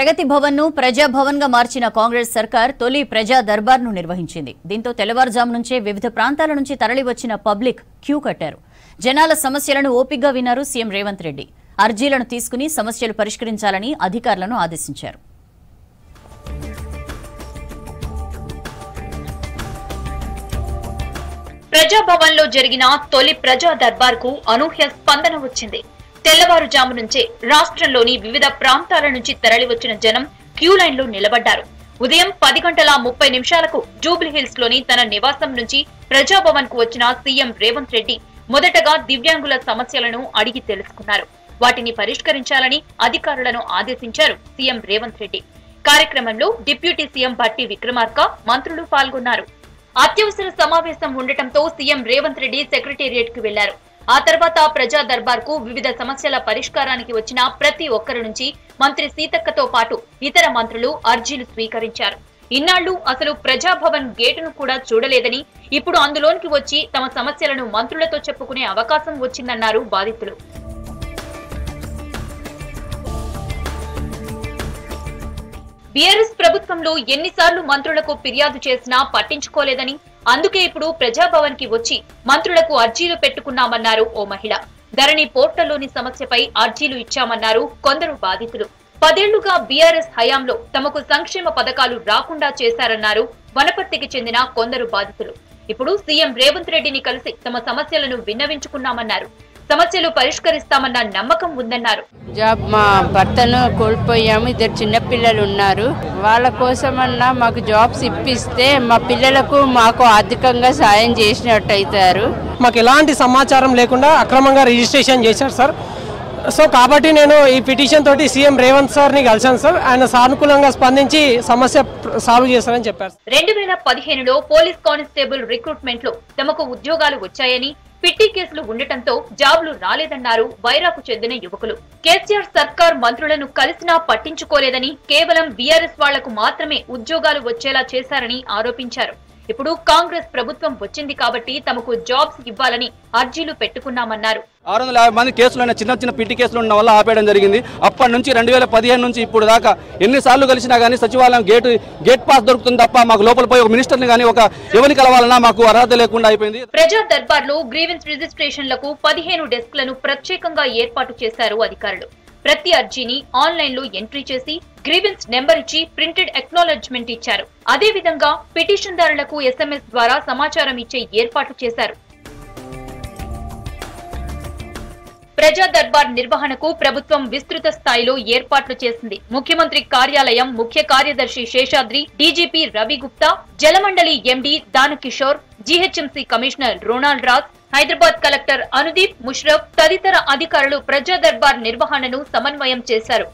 ప్రగతి భవన్ ను ప్రజా భవన్ గా మార్చిన కాంగ్రెస్ సర్కార్ తొలి ప్రజా దర్బార్ ను నిర్వహించింది దీంతో తెల్లవారుజాము నుంచే వివిధ ప్రాంతాల నుంచి తరలివచ్చిన పబ్లిక్ క్యూ కట్టారు జనాల సమస్యలను ఓపిగ్గా విన్నారు సీఎం రేవంత్ రెడ్డి అర్జీలను తీసుకుని సమస్యలు పరిష్కరించాలని అధికారులను ఆదేశించారు ప్రజాభవన్ లో జరిగిన తొలి ప్రజా దర్బార్ కు అనూహ్య స్పందన వచ్చింది తెల్లవారుజాము నుంచే రాష్ట్రంలోని వివిధ ప్రాంతాల నుంచి తరలివచ్చిన జనం క్యూ లైన్ లో నిలబడ్డారు ఉదయం పది గంటల ముప్పై నిమిషాలకు జూబ్లీ హిల్స్ లోని తన నివాసం నుంచి ప్రజాభవన్ కు వచ్చిన సీఎం రేవంత్ రెడ్డి మొదటగా దివ్యాంగుల సమస్యలను అడిగి తెలుసుకున్నారు వాటిని పరిష్కరించాలని అధికారులను ఆదేశించారు సీఎం రేవంత్ రెడ్డి కార్యక్రమంలో డిప్యూటీ సీఎం భట్టి విక్రమార్క మంత్రులు పాల్గొన్నారు అత్యవసర సమావేశం ఉండటంతో సీఎం రేవంత్ రెడ్డి సెక్రటేరియట్ కు వెళ్లారు ఆ తర్వాత ప్రజా దర్బార్ కు వివిధ సమస్యల పరిష్కారానికి వచ్చిన ప్రతి ఒక్కరి నుంచి మంత్రి సీతక్కతో పాటు ఇతర మంత్రులు అర్జీలు స్వీకరించారు ఇన్నాళ్లు అసలు ప్రజాభవన్ గేటును కూడా చూడలేదని ఇప్పుడు అందులోనికి వచ్చి తమ సమస్యలను మంత్రులతో చెప్పుకునే అవకాశం వచ్చిందన్నారు బాధితులు బీఆర్ఎస్ ప్రభుత్వంలో ఎన్నిసార్లు మంత్రులకు ఫిర్యాదు చేసినా పట్టించుకోలేదని అందుకే ఇప్పుడు ప్రజాభవన్ కి వచ్చి మంత్రులకు అర్జీలు పెట్టుకున్నామన్నారు ఓ మహిళ ధరణి పోర్టల్లోని సమస్యపై అర్జీలు ఇచ్చామన్నారు కొందరు బాధితులు పదేళ్లుగా బీఆర్ఎస్ హయాంలో తమకు సంక్షేమ పథకాలు రాకుండా చేశారన్నారు వనపర్తికి చెందిన కొందరు బాధితులు ఇప్పుడు సీఎం రేవంత్ రెడ్డిని కలిసి తమ సమస్యలను విన్నవించుకున్నామన్నారు సమస్యలు పరిష్కరిస్తామన్న నమ్మకం ఉందన్నారు జాబ్ మా భర్తను కోల్పోయాము ఇద్దరు చిన్నపిల్లలు ఉన్నారు వాళ్ళ కోసమన్నా మాకు జాబ్స్ ఇప్పిస్తే మా పిల్లలకు మాకు ఆర్థికంగా సాయం చేసినట్టు అవుతారు మాకు ఎలాంటి సమాచారం లేకుండా అక్రమంగా రిజిస్ట్రేషన్ చేశారు సార్ సో కాబట్టి నేను ఈ పిటిషన్ తోటి సీఎం రేవంత్ సార్ని కలిశాను సార్ ఆయన సానుకూలంగా స్పందించి సమస్య సాల్వ్ చేస్తారని చెప్పారు రెండు వేల పదిహేనులో పోలీస్ కానిస్టేబుల్ రిక్రూట్మెంట్ లో తమకు ఉద్యోగాలు వచ్చాయని పిట్టి కేసులు ఉండటంతో జాబ్లు రాలేదన్నారు వైరాకు చెందిన యువకులు కేసీఆర్ సర్కార్ మంత్రులను కలిసినా పట్టించుకోలేదని కేవలం బీఆర్ఎస్ వాళ్లకు మాత్రమే ఉద్యోగాలు వచ్చేలా చేశారని ఆరోపించారు ఇప్పుడు కాంగ్రెస్ ప్రభుత్వం వచ్చింది కాబట్టి తమకు జాబ్స్ ఇవ్వాలని అర్జీలు పెట్టుకున్నామన్నారు ఆరు వందల యాభై మంది కేసులు చిన్న చిన్న పిట్టి కేసులు ఉన్న వల్ల ఆపేయడం జరిగింది అప్పటి నుంచి రెండు వేల పదిహేను నుంచి ఇప్పుడు దాకా ఎన్నిసార్లు కలిసినా కానీ సచివాలయం గేట్ గేట్ పాస్ దొరుకుతుంది తప్ప మాకు లోపల పోయి ఒక మినిస్టర్ని కానీ ఒక ఎవరిని కలవాలన్నా మాకు అర్హత లేకుండా అయిపోయింది ప్రజా దర్బార్ లో గ్రీవెన్స్ రిజిస్ట్రేషన్లకు పదిహేను డెస్క్లను ప్రత్యేకంగా ఏర్పాటు చేశారు అధికారులు ప్రతి అర్జీని ఆన్లైన్ లో ఎంట్రీ చేసి గ్రీవెన్స్ నెంబర్ ఇచ్చి ప్రింటెడ్ అక్నాలెడ్జ్మెంట్ ఇచ్చారు అదే విధంగా పిటిషన్దారులకు ఎస్ఎంఎస్ ద్వారా సమాచారం ఇచ్చే ఏర్పాటు చేశారు ప్రజా దర్బార్ నిర్వహణకు ప్రభుత్వం విస్తృత స్థాయిలో ఏర్పాట్లు చేసింది ముఖ్యమంత్రి కార్యాలయం ముఖ్య కార్యదర్శి Seshadri DGP Ravi Gupta Jalamandali MD Danakishore GHMC commissioner Ronald Raj Hyderabad collector Anudeep Musharraf తదితర అధికారులు ప్రజా దర్బార్ నిర్వహణను సమన్వయం చేశారు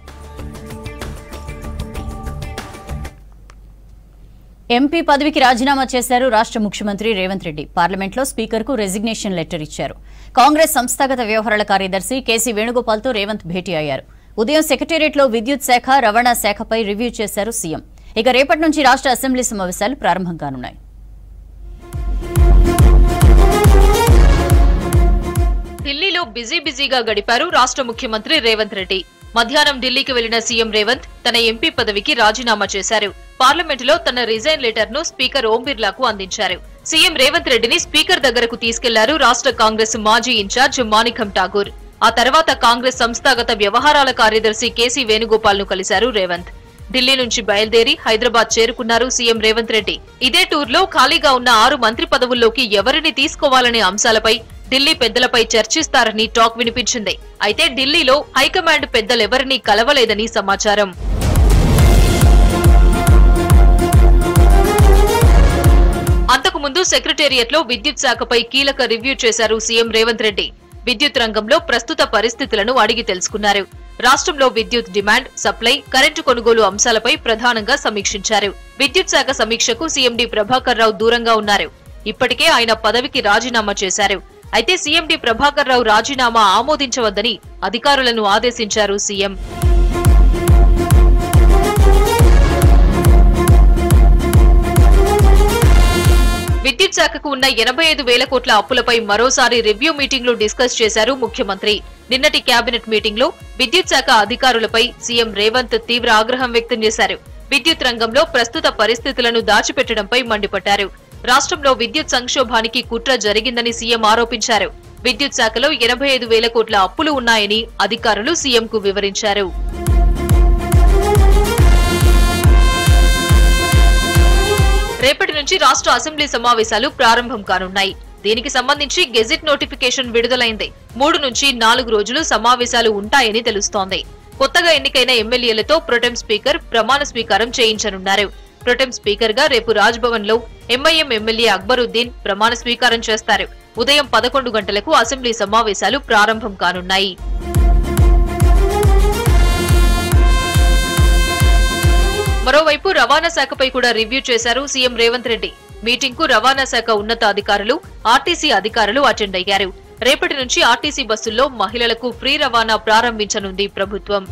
ఎంపీ పదవికి రాజీనామా చేశారు రాష్ట్ర ముఖ్యమంత్రి రేవంత్ రెడ్డి పార్లమెంట్లో స్పీకర్కు రెసిగ్నేషన్ లెటర్ ఇచ్చారు కాంగ్రెస్ సంస్థాగత వ్యవహారాల కార్యదర్శి కేసీ వేణుగోపాల్తో రేవంత్ భేటీ అయ్యారు ఉదయం సెక్రటేరియట్లో విద్యుత్ శాఖ రవాణా శాఖపై రివ్యూ చేశారు సీఎం ఇక రేపటి నుంచి రాష్ట్ర అసెంబ్లీ సమావేశాలు ప్రారంభం కానున్నాయి ఢిల్లీలో బిజీ బిజీగా గడిపారు రాష్ట్ర ముఖ్యమంత్రి రేవంత్ రెడ్డి మధ్యాహ్నం ఢిల్లీకి వెళ్లిన సీఎం రేవంత్ తన ఎంపీ పదవికి రాజీనామా చేశారు పార్లమెంటులో తన రిజైన్ లెటర్ ను స్పీకర్ ఓం బిర్లాకు అందించారు సీఎం రేవంత్ రెడ్డిని స్పీకర్ దగ్గరకు తీసుకెళ్లారు రాష్ట్ర కాంగ్రెస్ మాజీ ఇన్ఛార్జ్ మాణికం ఠాగూర్ ఆ తర్వాత కాంగ్రెస్ సంస్థాగత వ్యవహారాల కార్యదర్శి కేసీ వేణుగోపాల్ ను కలిశారు రేవంత్ ఢిల్లీ నుంచి బయలుదేరి హైదరాబాద్ చేరుకున్నారు సీఎం రేవంత్ రెడ్డి ఇదే టూర్లో ఖాళీగా ఉన్న ఆరు మంత్రి పదవుల్లోకి ఎవరిని తీసుకోవాలనే అంశాలపై ఢిల్లీ పెద్దలపై చర్చిస్తారని టాక్ వినిపించింది అయితే ఢిల్లీలో హైకమాండ్ పెద్దలెవరినీ కలవలేదని సమాచారం అంతకుముందు సెక్రటేరియట్ లో విద్యుత్ శాఖపై కీలక రివ్యూ చేశారు సీఎం రేవంత్ రెడ్డి విద్యుత్ రంగంలో ప్రస్తుత పరిస్థితులను అడిగి తెలుసుకున్నారు రాష్ట్రంలో విద్యుత్ డిమాండ్ సప్లై కరెంటు కొనుగోలు అంశాలపై ప్రధానంగా సమీక్షించారు విద్యుత్ శాఖ సమీక్షకు సీఎండీ ప్రభాకర్ రావు దూరంగా ఉన్నారు ఇప్పటికే ఆయన పదవికి రాజీనామా చేశారు అయితే సీఎండీ ప్రభాకర్ రావు రాజీనామా ఆమోదించవద్దని అధికారులను ఆదేశించారు సీఎం విద్యుత్ శాఖ శాఖకు ఉన్న ఎనభై ఐదు వేల కోట్ల అప్పులపై మరోసారి రివ్యూ మీటింగ్ లో డిస్కస్ చేశారు ముఖ్యమంత్రి నిన్నటి కేబినెట్ మీటింగ్ లో విద్యుత్ శాఖ అధికారులపై సీఎం రేవంత్ తీవ్ర ఆగ్రహం వ్యక్తం చేశారు విద్యుత్ రంగంలో ప్రస్తుత పరిస్థితులను దాచిపెట్టడంపై మండిపడ్డారు రాష్ట్రంలో విద్యుత్ సంక్షోభానికి కుట్ర జరిగిందని సీఎం ఆరోపించారు విద్యుత్ శాఖలో ఎనభై ఐదు వేల కోట్ల అప్పులు ఉన్నాయని అధికారులు సీఎంకు వివరించారు రేపటి నుంచి రాష్ట్ర అసెంబ్లీ సమావేశాలు ప్రారంభం కానున్నాయి దీనికి సంబంధించి గెజిట్ నోటిఫికేషన్ విడుదలైంది మూడు నుంచి నాలుగు రోజులు సమావేశాలు ఉంటాయని తెలుస్తోంది కొత్తగా ఎన్నికైన ఎమ్మెల్యేలతో ప్రొటెం స్పీకర్ ప్రమాణ స్వీకారం చేయించనున్నారు ప్రొటెం స్పీకర్ గా రేపు రాజ్భవన్ లో ఎంఐఎం ఎమ్మెల్యే అక్బరుద్దీన్ ప్రమాణ స్వీకారం చేస్తారు ఉదయం పదకొండు గంటలకు అసెంబ్లీ సమావేశాలు ప్రారంభం కానున్నాయి మరోవైపు రవాణా శాఖపై కూడా రివ్యూ చేశారు సీఎం రేవంత్ రెడ్డి మీటింగ్ కు రవాణా శాఖ ఉన్నత అధికారులు ఆర్టీసీ అధికారులు అటెండ్ అయ్యారు రేపటి నుంచి ఆర్టీసీ బస్సుల్లో మహిళలకు ఫ్రీ రవాణా ప్రారంభించనుంది ప్రభుత్వం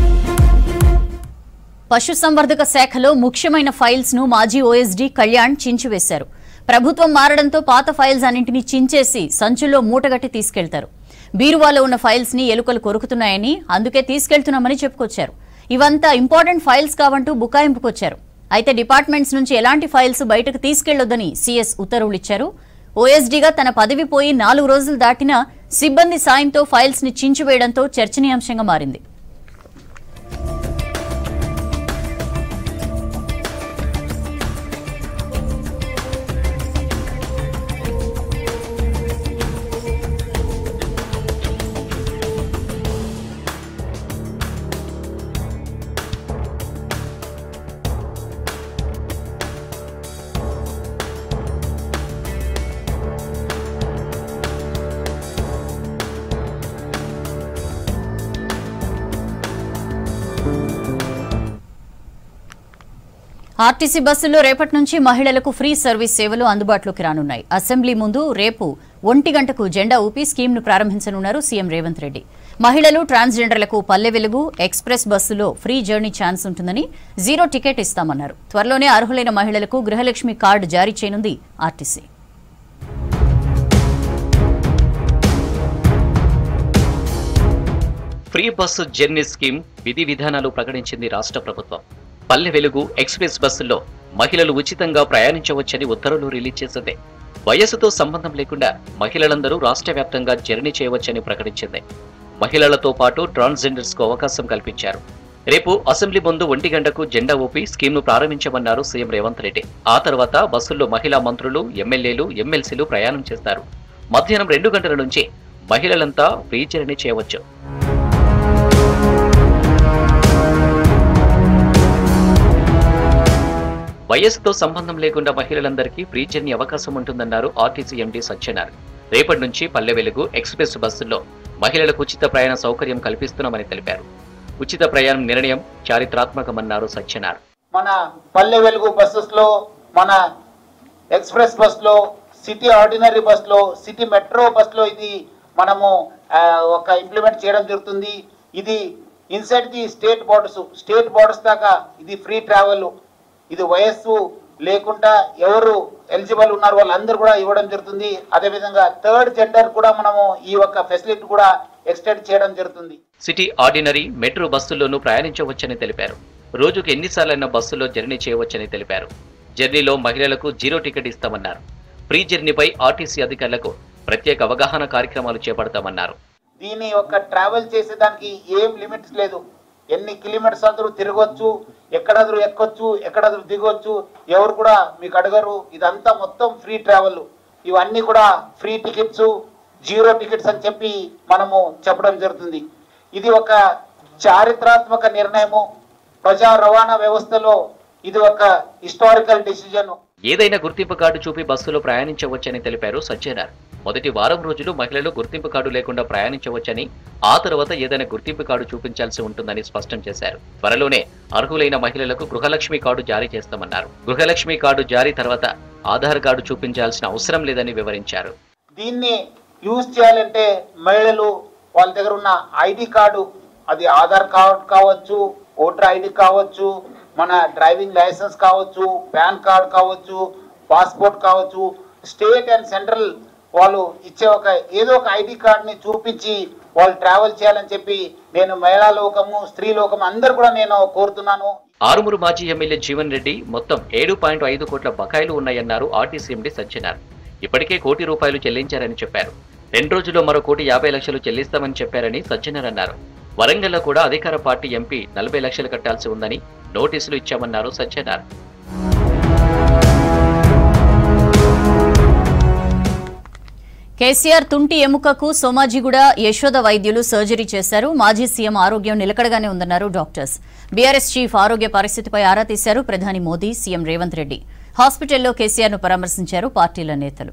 పశుసంవర్ధక శాఖలో ముఖ్యమైన ఫైల్స్ ను మాజీ ఓఎస్డీ కళ్యాణ్ చించివేశారు ప్రభుత్వం మారడంతో పాత ఫైల్స్ అన్నింటినీ చించేసి సంచుల్లో మూటగట్టి తీసుకెళ్తారు బీరువాలో ఉన్న ఫైల్స్ ని ఎలుకలు కొరుకుతున్నాయని అందుకే తీసుకెళ్తున్నామని చెప్పుకొచ్చారు ఇవంతా ఇంపార్టెంట్ ఫైల్స్ కావంటూ బుకాయింపుకొచ్చారు అయితే డిపార్ట్మెంట్స్ నుంచి ఎలాంటి ఫైల్స్ బయటకు తీసుకెళ్లొద్దని సీఎస్ ఉత్తర్వులు ఇచ్చారు ఓఎస్డీగా తన పదవి పోయి నాలుగు రోజులు దాటినా సిబ్బంది సాయంతో ఫైల్స్ ని చించివేయడంతో చర్చనీయాంశంగా మారింది ఆర్టీసీ బస్సుల్లో రేపటి నుంచి మహిళలకు ఫ్రీ సర్వీస్ సేవలు అందుబాటులోకి రానున్నాయి అసెంబ్లీ ముందు రేపు ఒంటి గంటకు జెండా ఊపి స్కీమ్ను ప్రారంభించనున్నారు సీఎం రేవంత్ రెడ్డి మహిళలు ట్రాన్స్జెండర్లకు పల్లె వెలుగు ఎక్స్ప్రెస్ బస్సులో ఫ్రీ జర్నీ ఛాన్స్ ఉంటుందని జీరో టికెట్ ఇస్తామన్నారు త్వరలోనే అర్హులైన మహిళలకు గృహలక్ష్మి కార్డు జారీ చేయనుంది RTC free bus journey scheme విధి విధానాలు ప్రకటించింది రాష్ట్ర ప్రభుత్వం పల్లె వెలుగు ఎక్స్ప్రెస్ బస్సుల్లో మహిళలు ఉచితంగా ప్రయాణించవచ్చని ఉత్తర్వులు రిలీజ్ చేసింది వయస్సుతో సంబంధం లేకుండా మహిళలందరూ రాష్ట్ర వ్యాప్తంగా జర్నీ చేయవచ్చని ప్రకటించింది మహిళలతో పాటు ట్రాన్స్జెండర్స్ కు అవకాశం కల్పించారు రేపు అసెంబ్లీ ముందు ఒంటి గంటకు జెండా ఊపి స్కీమ్ను ప్రారంభించమన్నారు సీఎం రేవంత్ రెడ్డి ఆ తర్వాత బస్సుల్లో మహిళా మంత్రులు ఎమ్మెల్యేలు ఎమ్మెల్సీలు ప్రయాణం చేస్తారు మధ్యాహ్నం రెండు గంటల నుంచి మహిళలంతా ఫ్రీ జర్నీ చేయవచ్చు వయస్సుతో సంబంధం లేకుండా మహిళలందరికీ ఫ్రీ జర్నీ అవకాశం ఉంటుందన్నారు ఆర్టీసీ ఎండీ సత్యనారాయణ రేపటి నుంచి పల్లె వెలుగు ఎక్స్ప్రెస్ బస్సుల్లో మహిళలకు ఉచిత ప్రయాణ సౌకర్యం కల్పిస్తున్నామని తెలిపారు ఉచిత ప్రయాణం నిర్ణయం చారిత్రాత్మకమన్నారు సత్యనారాయణ మన పల్లె వెలుగు బస్సెస్ లో మన ఎక్స్ప్రెస్ బస్ లో సిటీ ఆర్డినరీ బస్ లో సిటీ మెట్రో బస్ లో ఇది మనము ఆ, ఒక ఇంప్లిమెంట్ చేయడం జరుగుతుంది ఇది inside the state borders state borders దాకా ఇది ఫ్రీ ట్రావెల్ ఇది వయస్సు లేకుండా ఎవరు ఎలిజిబుల్ ఉన్నారు వాళ్ళందరూ కూడా ఇవ్వడం జరుగుతుంది అదేవిధంగా థర్డ్ జెండర్ కూడా మనము ఈ యొక్క ఫెసిలిటీ కూడా ఎక్స్టెండ్ చేయడం జరుగుతుంది సిటీ ఆర్డినరీ మెట్రో బస్సుల్లోనూ ప్రయాణించవచ్చని తెలిపారు రోజుకు ఎన్నిసార్లైనా బస్సులో జర్నీ చేయవచ్చని తెలిపారు జర్నీలో మహిళలకు జీరో టికెట్ ఇస్తామన్నారు ఫ్రీ జర్నీపై ఆర్టీసీ అధికారులకు ప్రత్యేక అవగాహన కార్యక్రమాలు చేపడతామన్నారు దీని యొక్క ట్రావెల్ చేసేదానికి ఏం లిమిట్స్ లేదు ఎన్ని కిలోమీటర్స్ అందరూ తిరగొచ్చు ఎక్కడాదరు ఎక్కొచ్చు ఎక్కడాదరు దిగొచ్చు ఎవరు కూడా మీకు అడగరు ఇదంతా మొత్తం ఫ్రీ ట్రావెల్ ఇవన్నీ కూడా ఫ్రీ టికెట్స్ జీరో టికెట్స్ అని చెప్పి మనము చెప్పడం జరుగుతుంది ఇది ఒక చారిత్రాత్మక నిర్ణయము ప్రజా రవాణా వ్యవస్థలో ఇది ఒక హిస్టారికల్ డిసిజన్ ఏదైనా గుర్తింపు కార్డు చూపి బస్సులో ప్రయాణించవచ్చని తెలిపారు సత్యనారాయణ మొదటి వారం రోజులు మహిళలు గుర్తింపు కార్డు లేకుండా ప్రయాణించవచ్చని ఆ తర్వాత ఏదైనా గుర్తింపు కార్డు చూపించాల్సి ఉంటుందని స్పష్టం చేశారు త్వరలోనే అర్హులైన మహిళలకు గృహలక్ష్మి కార్డు జారీ చేస్తామన్నారు గృహలక్ష్మి కార్డు జారీ తర్వాత ఆధార్ కార్డు చూపించాల్సిన అవసరం లేదని వివరించారు దీన్ని యూజ్ చేయాలంటే మహిళలు వాళ్ళ దగ్గర ఉన్న ఐడి కార్డు అది ఆధార్ కార్డు కావచ్చు ఓటర్ ఐడి కావచ్చు మన డ్రైవింగ్ లైసెన్స్ కావచ్చు పాన్ కార్డ్ కావచ్చు పాస్పోర్ట్ కావచ్చు స్టేట్ అండ్ సెంట్రల్ వాళ్ళు ఇచ్చే ఒక ఏదో ఒక ఐడి కార్డ్ని చూపించి వాళ్ళు ట్రావెల్ చేయాలని చెప్పి నేను మహిళా లోకము స్త్రీ లోకము అందరు కూడా నేను కోరుతున్నాను ఆరుమూరు మాజీ ఎమ్మెల్యే జీవన్ రెడ్డి మొత్తం ఏడు పాయింట్ ఐదు కోట్ల బకాయిలు ఉన్నాయన్నారు ఆర్టీసీ ఎండీ సత్యనారాయణ ఇప్పటికే కోటి రూపాయలు చెల్లించారని చెప్పారు రెండు రోజుల్లో మరో కోటి యాభై లక్షలు చెల్లిస్తామని చెప్పారని సజ్జనర్ అన్నారు వరంగల్లో కూడా అధికార పార్టీ ఎంపీ నలభై లక్షలు కట్టాల్సి ఉందని నోటీసులు ఇచ్చామన్నారు సత్యనారాయణ కేసీఆర్ తుంటి ఎముకకు సోమాజిగూడ యశోద వైద్యులు సర్జరీ చేశారు మాజీ సీఎం ఆరోగ్యం నిలకడగానే ఉందన్నారు డాక్టర్స్ బీఆర్ఎస్ చీఫ్ ఆరోగ్య పరిస్థితిపై ఆరా తీశారు ప్రధాని మోదీ సీఎం రేవంత్ రెడ్డి హాస్పిటల్లో కేసీఆర్ ను పరామర్శించారు పార్టీల నేతలు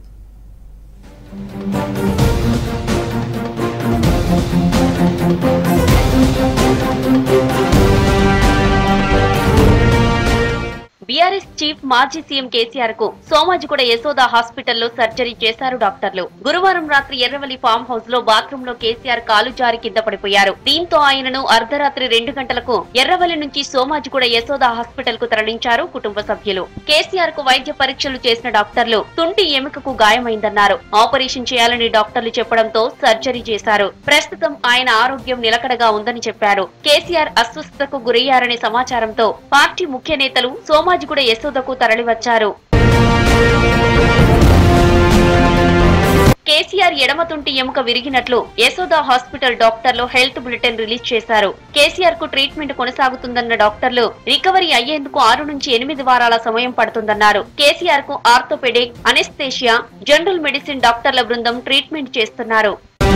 బీఆర్ఎస్ చీఫ్ మాజీ సీఎం కేసీఆర్ కు సోమాజిగూడ యశోద హాస్పిటల్లో సర్జరీ చేశారు డాక్టర్లు గురువారం రాత్రి ఎర్రవల్లి ఫామ్ హౌస్ లో బాత్రూమ్ లో కేసీఆర్ కాలు జారి కింద పడిపోయారు దీంతో ఆయనను అర్ధరాత్రి రెండు గంటలకు ఎర్రవల్లి నుంచి సోమాజిగూడ యశోద హాస్పిటల్ కు తరలించారు కుటుంబ సభ్యులు కేసీఆర్ కు వైద్య పరీక్షలు చేసిన డాక్టర్లు తుంటి ఎముకకు గాయమైందన్నారు ఆపరేషన్ చేయాలని డాక్టర్లు చెప్పడంతో సర్జరీ చేశారు ప్రస్తుతం ఆయన ఆరోగ్యం నిలకడగా ఉందని చెప్పారు కేసీఆర్ అస్వస్థతకు గురయ్యారనే సమాచారంతో పార్టీ ముఖ్య నేతలు సోమాజిగూడ యశోదకు తరలివచ్చారు కేసీఆర్ ఎడమతుంటి ఎముక విరిగినట్లు యశోద హాస్పిటల్ డాక్టర్లు హెల్త్ బులెటిన్ రిలీజ్ చేశారు కేసీఆర్ కు ట్రీట్మెంట్ కొనసాగుతుందన్న డాక్టర్లు రికవరీ అయ్యేందుకు ఆరు నుంచి ఎనిమిది వారాల సమయం పడుతుందన్నారు కేసీఆర్ కు ఆర్థోపెడిక్ అనెస్థేషియా జనరల్ మెడిసిన్ డాక్టర్ల బృందం ట్రీట్మెంట్ చేస్తున్నారు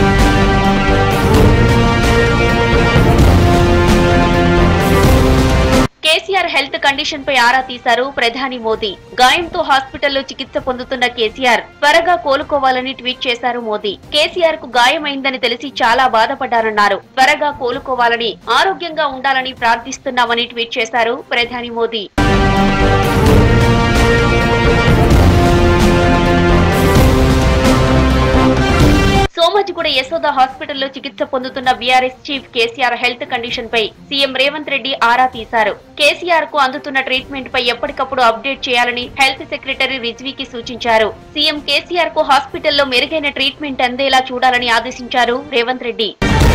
కేసీఆర్ హెల్త్ కండిషన్ పై ఆరా తీశారు ప్రధాని మోదీ గాయంతో హాస్పిటల్లో చికిత్స పొందుతున్న కేసీఆర్ త్వరగా కోలుకోవాలని ట్వీట్ చేశారు మోదీ కేసీఆర్ కు గాయమైందని తెలిసి చాలా బాధపడ్డారన్నారు త్వరగా కోలుకోవాలని ఆరోగ్యంగా ఉండాలని ప్రార్థిస్తున్నామని ట్వీట్ చేశారు ప్రధాని మోదీ సోమాజిగూడ యశోద హాస్పిటల్లో చికిత్స పొందుతున్న BRS chief KCR health condition పై సీఎం రేవంత్ రెడ్డి ఆరా తీశారు కేసీఆర్ కు అందుతున్న ట్రీట్మెంట్ పై ఎప్పటికప్పుడు అప్డేట్ చేయాలని హెల్త్ సెక్రటరీ రిజ్వీకి సూచించారు సీఎం కేసీఆర్ కు హాస్పిటల్లో మెరుగైన ట్రీట్మెంట్ అందేలా చూడాలని ఆదేశించారు రేవంత్ రెడ్డి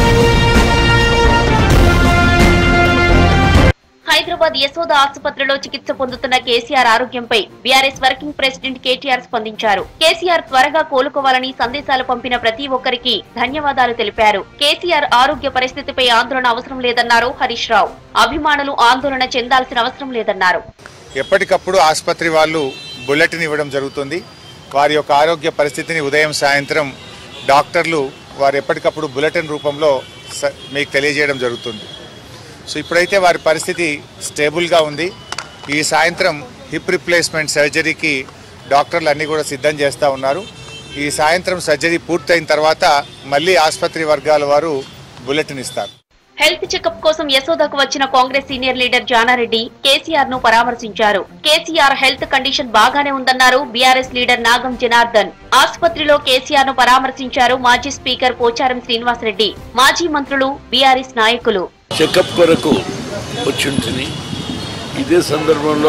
హైదరాబాద్ యశోద ఆసుపత్రిలో చికిత్స పొందుతున్న కేసీఆర్ ఆరోగ్యంపై బీఆర్ఎస్ వర్కింగ్ ప్రెసిడెంట్ కేటీఆర్ స్పందించారు కేసీఆర్ త్వరగా కోలుకోవాలని సందేశాలు పంపిన ప్రతి ఒక్కరికి ధన్యవాదాలు తెలిపారు కేసీఆర్ ఆరోగ్య పరిస్థితిపై ఆందోళన అవసరం లేదన్నారు హరీష్ రావు అభిమానులు ఆందోళన చెందాల్సిన అవసరం లేదన్నారు ఎప్పటికప్పుడు ఆసుపత్రి వాళ్ళు బులెటిన్ ఇవ్వడం జరుగుతుంది వారి యొక్క ఆరోగ్య పరిస్థితిని ఉదయం సాయంత్రం డాక్టర్లు వారు ఎప్పటికప్పుడు బులెటిన్ రూపంలో స- మీకు తెలియజేయడం జరుగుతుంది సో ఇప్పుడైతే వారి పరిస్థితి స్టేబుల్గా ఉంది ఈ సాయంత్రం హిప్ రిప్లేస్మెంట్ సర్జరీకి డాక్టర్లు అన్నీ కూడా సిద్ధం చేస్తూ ఉన్నారు ఈ సాయంత్రం సర్జరీ పూర్తయిన తర్వాత మళ్ళీ ఆసుపత్రి వర్గాల వారు బులెటిన్ ఇస్తారు హెల్త్ చెకప్ కోసం యశోదకు వచ్చిన Congress senior leader Jana Reddy KCR ను పరామర్శించారు కేసీఆర్ హెల్త్ కండిషన్ బాగానే ఉందన్నారు బీఆర్ఎస్ లీడర్ నాగం జనార్దన్ ఆసుపత్రిలో కేసీఆర్ ను పరామర్శించారు మాజీ స్పీకర్ పోచారం శ్రీనివాసరెడ్డి మాజీ మంత్రులు బీఆర్ఎస్ నాయకులు చెకప్ కొరకు వచ్చి ఉంటుంది ఇదే సందర్భంలో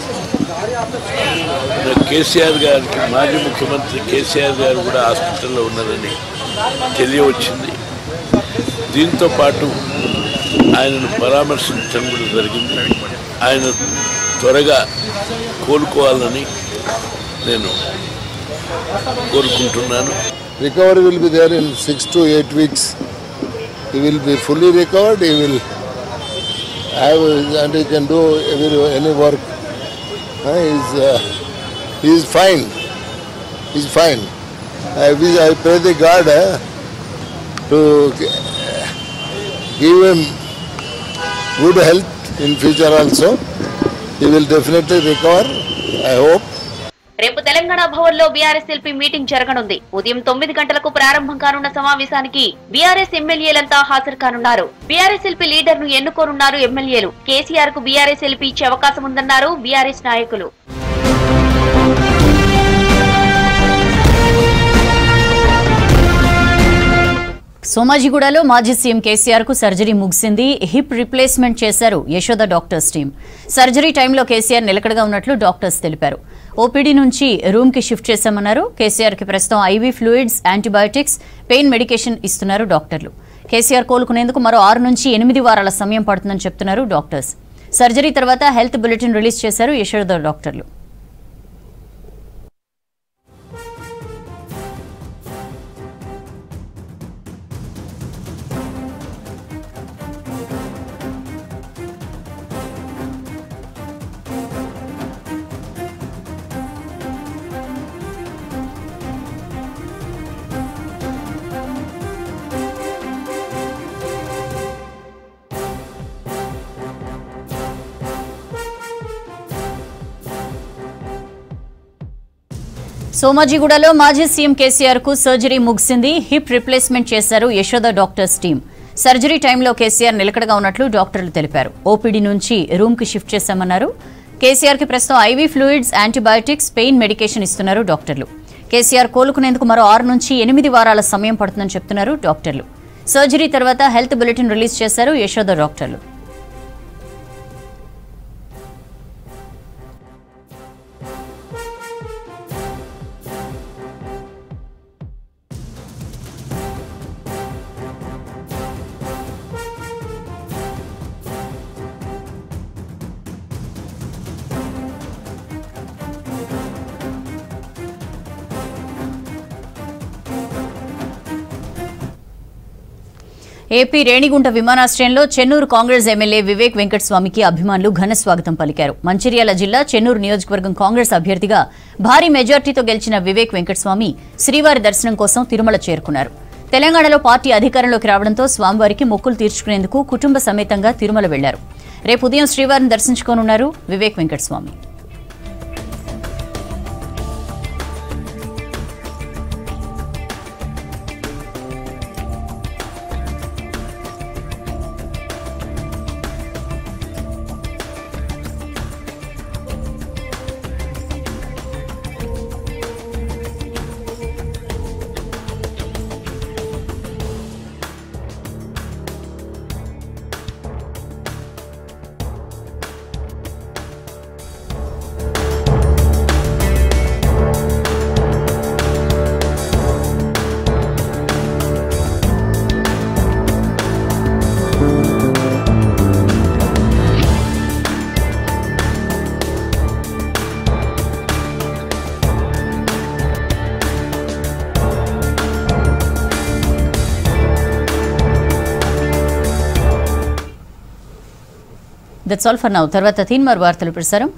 మన కేసీఆర్ గారికి మాజీ ముఖ్యమంత్రి కేసీఆర్ గారు కూడా హాస్పిటల్లో ఉన్నారని తెలియవచ్చింది దీంతో పాటు ఆయనను పరామర్శించడం కూడా జరిగింది ఆయన త్వరగా కోలుకోవాలని నేను కోరుకుంటున్నాను recovery will be there in six to eight weeks. He will be fully recovered. He will have and he can do every, any work. Uh, he's, uh, he is fine. He's fine. I wish I pray the God uh, to g- give him good health in future also. He will definitely recover. I hope. రేపు తెలంగాణ భవన్ లో BRS LP meeting జరగనుంది ఉదయం తొమ్మిది గంటలకు ప్రారంభం కానున్న సమావేశానికి BRS ఎమ్మెల్యేలంతా హాజరు కానున్నారు బీఆర్ఎస్ ఎల్పీ లీడర్ ను ఎన్నుకోనున్నారు ఎమ్మెల్యేలు కేసీఆర్ కు బీఆర్ఎస్ ఎల్పీ ఇచ్చే అవకాశం ఉందన్నారు బీఆర్ఎస్ నాయకులు సోమాజిగూడలో మాజీ సీఎం కేసీఆర్ కు సర్జరీ ముగిసింది హిప్ రిప్లేస్మెంట్ చేశారు యశోద డాక్టర్స్ టీం సర్జరీ టైంలో కేసీఆర్ నిలకడగా ఉన్నట్లు డాక్టర్స్ తెలిపారు ఓపీడీ నుంచి రూమ్ కి షిఫ్ట్ చేశామన్నారు కేసీఆర్ కి ప్రస్తుతం IV fluids antibiotics pain medication ఇస్తున్నారు డాక్టర్లు కేసీఆర్ కోలుకునేందుకు మరో ఆరు నుంచి ఎనిమిది వారాల సమయం పడుతుందని చెప్తున్నారు డాక్టర్స్ సర్జరీ తర్వాత హెల్త్ బులెటిన్ రిలీజ్ చేశారు యశోద డాక్టర్లు సోమాజిగూడలో మాజీ సీఎం కేసీఆర్ కు సర్జరీ ముగిసింది హిప్ రిప్లేస్మెంట్ చేశారు యశోద డాక్టర్స్ టీం సర్జరీ టైంలో కేసీఆర్ నిలకడగా ఉన్నట్లు డాక్టర్లు తెలిపారు ఓపీడీ నుంచి రూమ్ కి షిఫ్ట్ చేశామన్నారు కేసీఆర్ కి ప్రస్తుతం IV fluids antibiotics pain medication ఇస్తున్నారు డాక్టర్లు కేసీఆర్ కోలుకునేందుకు మరో ఆరు నుంచి ఎనిమిది వారాల సమయం పడుతుందని చెప్తున్నారు డాక్టర్లు సర్జరీ తర్వాత హెల్త్ బులెటిన్ రిలీజ్ చేశారు యశోద డాక్టర్లు ఏపీ రేణిగుంట విమానాశ్రయంలో చెన్నూరు కాంగ్రెస్ ఎమ్మెల్యే వివేక్ వెంకటస్వామికి అభిమానులు ఘన స్వాగతం పలికారు మంచిర్యాల జిల్లా చెన్నూరు నియోజకవర్గం కాంగ్రెస్ అభ్యర్థిగా భారీ మెజార్టీతో గెలిచిన వివేక్ వెంకటస్వామి శ్రీవారి దర్శనం కోసం తిరుమల చేరుకున్నారు తెలంగాణలో పార్టీ అధికారంలోకి రావడంతో స్వామివారికి మొక్కులు తీర్చుకునేందుకు కుటుంబ సమేతంగా తిరుమల వెళ్లారు రేపు ఉదయం శ్రీవారిని దర్శించుకోనున్నారు Vivek Venkataswamy that's all for now తర్వాత తీన్మార్ వార్తలు ప్రసారం